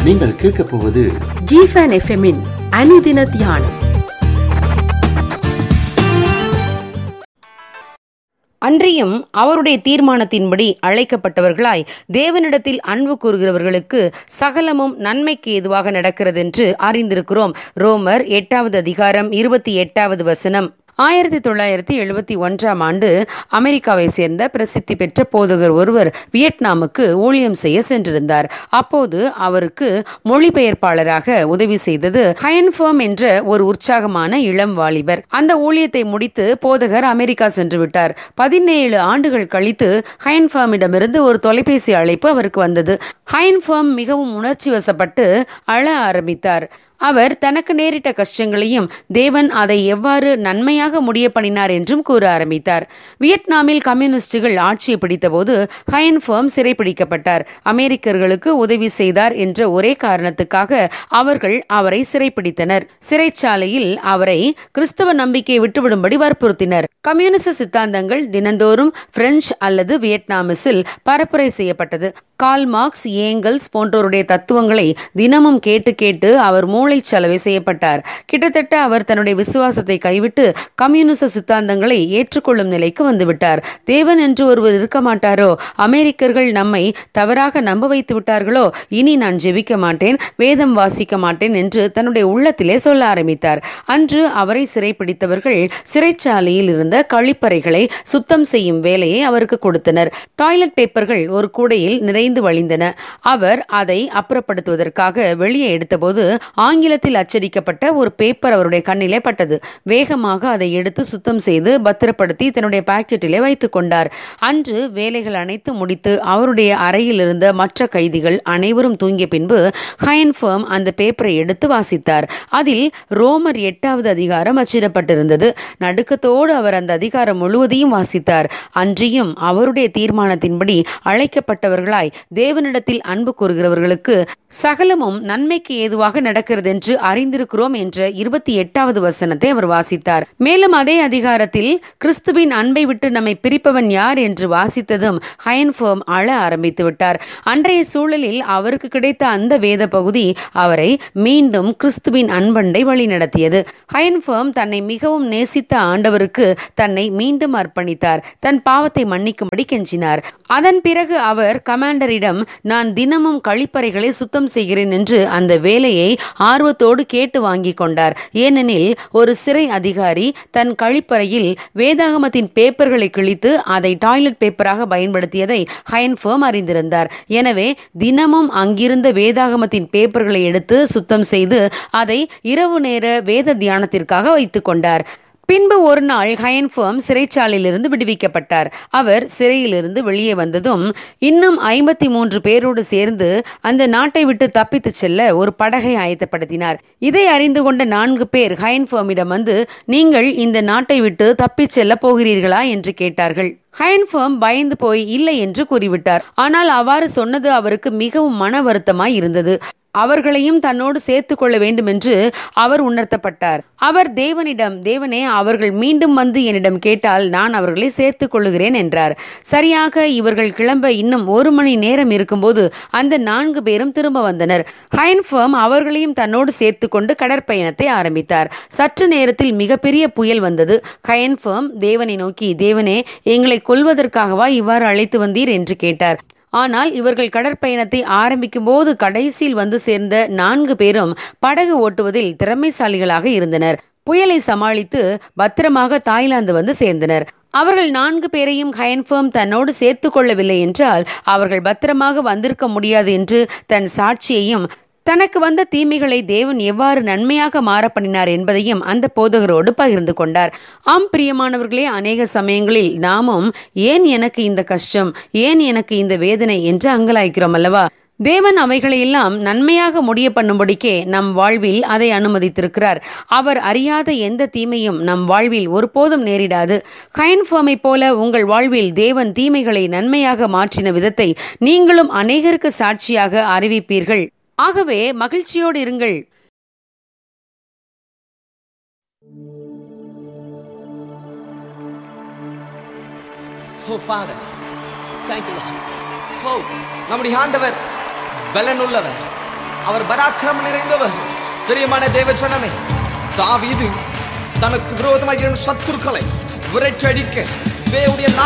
நீங்கள் கேட்கப் போவது ஜிஃபன் எஃப்எம்மின் அனுதின தியானம் அன்றியும் அவருடைய தீர்மானத்தின்படி அழைக்கப்பட்டவர்களாய் தேவனிடத்தில் அன்பு கூறுகிறவர்களுக்கு சகலமும் நன்மைக்கு ஏதுவாக நடக்கிறதென்று அறிந்திருக்கிறோம் ரோமர் எட்டாவது அதிகாரம் இருபத்தி எட்டாவது வசனம் ஆயிரத்தி தொள்ளாயிரத்தி எழுபத்தி ஒன்றாம் ஆண்டு அமெரிக்காவை சேர்ந்த பிரசித்தி பெற்ற போதகர் ஒருவர் வியட்நாமுக்கு ஊழியம் செய்ய சென்றிருந்தார் அப்போது அவருக்கு மொழிபெயர்ப்பாளராக உதவி செய்தது ஹயன்ஃபோம் என்ற ஒரு உற்சாகமான இளம் வாலிபர் அந்த ஊழியத்தை முடித்து போதகர் அமெரிக்கா சென்று விட்டார் பதினேழு ஆண்டுகள் கழித்து ஹயன்ஃபார்மிடமிருந்து ஒரு தொலைபேசி அழைப்பு அவருக்கு வந்தது ஹயன்ஃபார்ம் மிகவும் உணர்ச்சி வசப்பட்டு அழ ஆரம்பித்தார் அவர் தனக்கு நேரிட்ட கஷ்டங்களையும் தேவன் அதை எவ்வாறு நன்மையாக முடிய பண்ணினார் என்றும் கூற ஆரம்பித்தார் வியட்நாமில் கம்யூனிஸ்டுகள் ஆட்சியை பிடித்தபோது ஹயன்ஃபர்ம் சிறைப்பிடிக்கப்பட்டார் அமெரிக்கர்களுக்கு உதவி செய்தார் என்ற ஒரே காரணத்துக்காக அவர்கள் அவரை சிறைப்பிடித்தனர் சிறைச்சாலையில் அவரை கிறிஸ்தவ நம்பிக்கையை விட்டுவிடும்படி வற்புறுத்தினர் கம்யூனிச சித்தாந்தங்கள் தினந்தோறும் பிரெஞ்சு அல்லது வியட்நாமிஸில் பரப்புரை செய்யப்பட்டது கால் மார்க்ஸ் ஏங்கல்ஸ் போன்றோருடைய தத்துவங்களை தினமும் கேட்டு கேட்டு அவர் மூளைச்சலவை செய்யப்பட்டார் கிட்டத்தட்ட அவர் தன்னுடைய விசுவாசத்தை கைவிட்டு கம்யூனிச சித்தாந்தங்களை ஏற்றுக்கொள்ளும் நிலைக்கு வந்துவிட்டார் தேவன் என்று ஒருவர் இருக்க மாட்டாரோ அமெரிக்கர்கள் நம்மை தவறாக நம்ப வைத்து விட்டார்களோ இனி நான் ஜெபிக்க மாட்டேன் வேதம் வாசிக்க மாட்டேன் என்று தன்னுடைய உள்ளத்திலே சொல்ல ஆரம்பித்தார் அன்று அவரை சிறைப்பிடித்தவர்கள் சிறைச்சாலையில் இருந்த கழிப்பறைகளை சுத்தம் செய்யும் வேலையை அவருக்கு கொடுத்தனர் டாய்லெட் பேப்பர்கள் ஒரு கூடையில் நிறைந்து வழிந்தன அவர் அதை அப்புறப்படுத்துவதற்காக வெளியே எடுத்தபோது ஆங்கிலத்தில் அச்சடிக்கப்பட்ட ஒரு பேப்பர் அவருடைய கண்ணிலே பட்டது வேகமாக அதை எடுத்து சுத்தம் செய்து பத்திரப்படுத்தி தன்னுடைய பாக்கெட்டிலே வைத்துக் கொண்டார் அன்று வேலைகள் அனைத்து முடித்து அவருடைய அறையில் இருந்த மற்ற கைதிகள் அனைவரும் தூங்கிய பின்பு ஹயன்ஃபர்ம் அந்த பேப்பரை எடுத்து வாசித்தார் அதில் ரோமர் எட்டாவது அதிகாரம் அச்சிடப்பட்டிருந்தது நடுக்கத்தோடு அவர் அந்த அதிகாரம் முழுவதையும் வாசித்தார் அன்றியும் அவருடைய தீர்மானத்தின்படி அழைக்கப்பட்டவர்களாய் தேவனிடத்தில் அன்பு கூறுகிறவர்களுக்கு சகலமும் நன்மைக்கு ஏதுவாக நடக்கிறது என்று அறிந்திருக்கிறோம் என்ற இருபத்தி எட்டாவது வசனத்தை அவர் வாசித்தார் மேலும் அதே அதிகாரத்தில் கிறிஸ்துவின் அன்பை விட்டு நம்மை பிரிப்பவன் யார் என்று வாசித்ததும் ஹயன்ஃபோம் அழ ஆரம்பித்து விட்டார் அன்றைய சூழலில் அவருக்கு கிடைத்த அந்த வேத பகுதி அவரை மீண்டும் கிறிஸ்துவின் அன்பண்டை வழிநடத்தியது ஹயன்ஃபோம் தன்னை மிகவும் நேசித்த ஆண்டவருக்கு தன்னை மீண்டும் அர்ப்பணித்தார் தன் பாவத்தை மன்னிக்கும்படி கெஞ்சினார் அதன் பிறகு அவர் கமாண்டரிடம் நான் தினமும் கழிப்பறைகளை சுத்தம் செய்கிறேன் என்று அந்த வேலையை ஆர்வத்தோடு கேட்டு வாங்கி கொண்டார் ஏனெனில் ஒரு சிறை அதிகாரி தன் கழிப்பறையில் வேதாகமத்தின் பேப்பர்களை கிழித்து அதை டாய்லெட் பேப்பராக பயன்படுத்தியதை ஹயன்ஃபர்ம் அறிந்திருந்தார் எனவே தினமும் அங்கிருந்த வேதாகமத்தின் பேப்பர்களை எடுத்து சுத்தம் செய்து அதை இரவு நேர வேத தியானத்திற்காக வைத்துக் கொண்டார் பின்பு ஒரு நாள் ஹயன்ஃபர்ம் சிறைச்சாலையிலிருந்து விடுவிக்கப்பட்டார் அவர் சிறையிலிருந்து வெளியே வந்ததும் இன்னும் ஐம்பத்தி மூன்று பேரோடு சேர்ந்து அந்த நாட்டை விட்டு தப்பித்துச் செல்ல ஒரு படகை ஆயத்தப்படுத்தினார் இதை அறிந்து கொண்ட நான்கு பேர் ஹயன்ஃபர்மிடம் வந்து நீங்கள் இந்த நாட்டை விட்டு தப்பிச் செல்ல போகிறீர்களா என்று கேட்டார்கள் ஹயன்ஃபர்ம் பயந்து போய் இல்லை என்று கூறிவிட்டார் ஆனால் அவ்வாறு சொன்னது அவருக்கு மிகவும் மன வருத்தமாய் இருந்தது அவர்களையும் தன்னோடு சேர்த்து கொள்ள வேண்டும் என்று அவர் உணர்த்தப்பட்டார் அவர் தேவனிடம் தேவனே அவர்கள் மீண்டும் வந்து என்னிடம் கேட்டால் நான் அவர்களை சேர்த்துக் கொள்ளுகிறேன் என்றார் சரியாக இவர்கள் கிளம்ப இன்னும் ஒரு மணி நேரம் இருக்கும்போது அந்த நான்கு பேரும் திரும்ப வந்தனர் ஹயன்ஃபர்ம் அவர்களையும் தன்னோடு சேர்த்து கொண்டு கடற்பயணத்தை ஆரம்பித்தார் சற்று நேரத்தில் மிகப்பெரிய புயல் வந்தது ஹயன்ஃபர்ம் தேவனை நோக்கி தேவனே எங்களை கொல்வதற்காகவா இவ்வாறு அழைத்து வந்தீர் என்று கேட்டார் ஆனால் இவர்கள் கடற்பயணத்தை ஆரம்பிக்கும் போது கடைசியில் வந்து சேர்ந்த நான்கு பேரும் படகு ஓட்டுவதில் திறமைசாலிகளாக இருந்தனர் புயலை சமாளித்து பத்திரமாக தாய்லாந்து வந்து சேர்ந்தனர் அவர்கள் நான்கு பேரையும் ஹயன்ஃபர்ம் தன்னோடு சேர்த்து கொள்ளவில்லை என்றால் அவர்கள் பத்திரமாக வந்திருக்க முடியாது என்று தன் சாட்சியையும் தனக்கு வந்த தீமைகளை தேவன் எவ்வாறு நன்மையாக மாற பண்ணினார் என்பதையும் அந்த போதகரோடு பகிர்ந்து கொண்டார் ஆம் பிரியமானவர்களே அநேக சமயங்களில் நாமும் ஏன் எனக்கு இந்த கஷ்டம் ஏன் எனக்கு இந்த வேதனை என்று அங்கலாய்க்கிறோம் அல்லவா தேவன் அவைகளையெல்லாம் நன்மையாக முடிய பண்ணும்படிக்கே நம் வாழ்வில் அதை அனுமதித்திருக்கிறார் அவர் அறியாத எந்த தீமையும் நம் வாழ்வில் ஒருபோதும் நேரிடாது ஹயன்ஃபோமை போல உங்கள் வாழ்வில் தேவன் தீமைகளை நன்மையாக மாற்றின விதத்தை நீங்களும் அநேகருக்கு சாட்சியாக அறிவிப்பீர்கள் ஆகவே மகிழ்ச்சியோடு இருங்கள் ஓ ஃபாதர் தேங்க்யூ ஓ நம்முடைய ஆண்டவர் பலனுள்ளவர் அவர் பராக்கிரமம் நிறைந்தவர் பிரியமான தேவ ஜனமே தாவீது தனக்கு விரோதமாக எழும் சத்துருக்களை விரட்டடிக்க தேவனுடைய